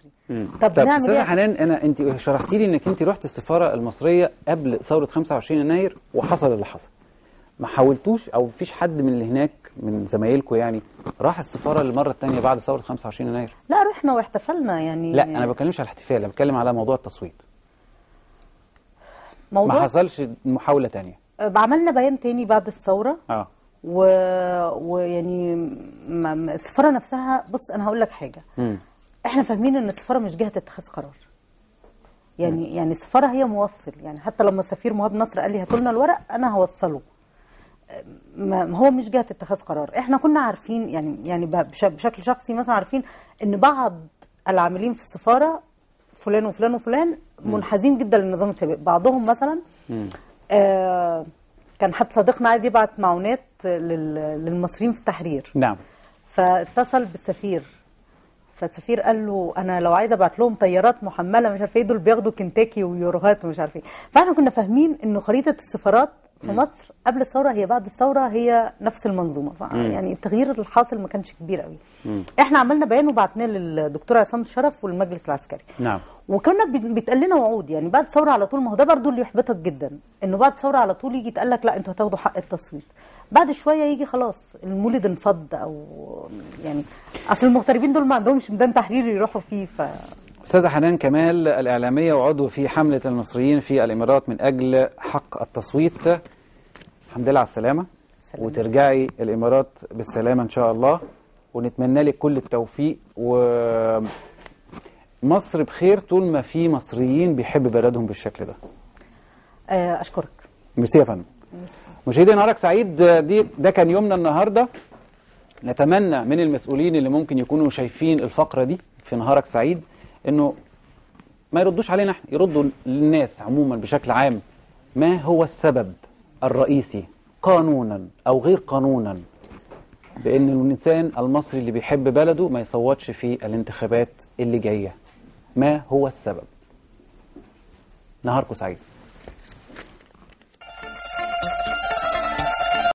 المصري طب طب نعمل استاذه ايه حنان انا انت شرحتي لي انك انت رحت السفاره المصريه قبل ثوره 25 يناير وحصل اللي حصل ما حاولتوش او مفيش حد من اللي هناك من زمايلكم يعني راح السفاره للمره الثانيه بعد ثوره 25 يناير لا رحنا واحتفلنا يعني لا انا ما بتكلمش على الاحتفال انا بتكلم على موضوع التصويت ما موضوع حصلش محاوله ثانيه عملنا بيان تاني بعد الثوره اه و... ويعني ما- ما- السفاره نفسها بص انا هقول لك حاجه مم. احنا فاهمين ان السفاره مش جهه اتخاذ قرار يعني يعني السفاره هي موصل يعني حتى لما السفير مهاب نصر قال لي هاتوا لنا الورق انا هوصله ما ما هو مش جهه اتخاذ قرار احنا كنا عارفين يعني يعني ب- بش- بشكل شخصي مثلا عارفين ان بعض العاملين في السفاره فلان وفلان وفلان منحازين جدا للنظام السابق بعضهم مثلا آه كان حد صديقنا عايز يبعت معونات لل- للمصريين في التحرير نعم فاتصل بالسفير فالسفير قال له انا لو عايز ابعت لهم طيارات محمله مش عارفه ايه دول بياخدوا كنتاكي ويوروهات ومش عارفه ايه فاحنا كنا فاهمين ان خريطه السفارات في مصر قبل الثوره هي بعد الثوره هي نفس المنظومه ف- يعني التغيير الحاصل ما كانش كبير قوي احنا عملنا بيان وبعتناه للدكتور عصام الشرف والمجلس العسكري نعم وكنا بي- بيتقال لنا وعود يعني بعد ثوره على طول ما هو ده برضه اللي يحبطك جدا انه بعد ثوره على طول يجي يتقال لك لا انتوا هتاخدوا حق التصويت بعد شويه يجي خلاص المولد انفض او يعني اصل المغتربين دول ما عندهمش ميدان تحرير يروحوا فيه ف استاذه حنان كمال الاعلاميه وعضو في حمله المصريين في الامارات من اجل حق التصويت الحمد لله على السلامه سلامة. وترجعي الامارات بالسلامه ان شاء الله ونتمنى لك كل التوفيق ومصر بخير طول ما في مصريين بيحب بلدهم بالشكل ده آه، اشكرك ميرسي يا فندم مشاهدي نهارك سعيد دي ده كان يومنا النهارده نتمنى من المسؤولين اللي ممكن يكونوا شايفين الفقره دي في نهارك سعيد انه ما يردوش علينا احنا يردوا للناس عموما بشكل عام ما هو السبب الرئيسي قانونا او غير قانونا بان الانسان المصري اللي بيحب بلده ما يصوتش في الانتخابات اللي جايه ما هو السبب نهاركم سعيد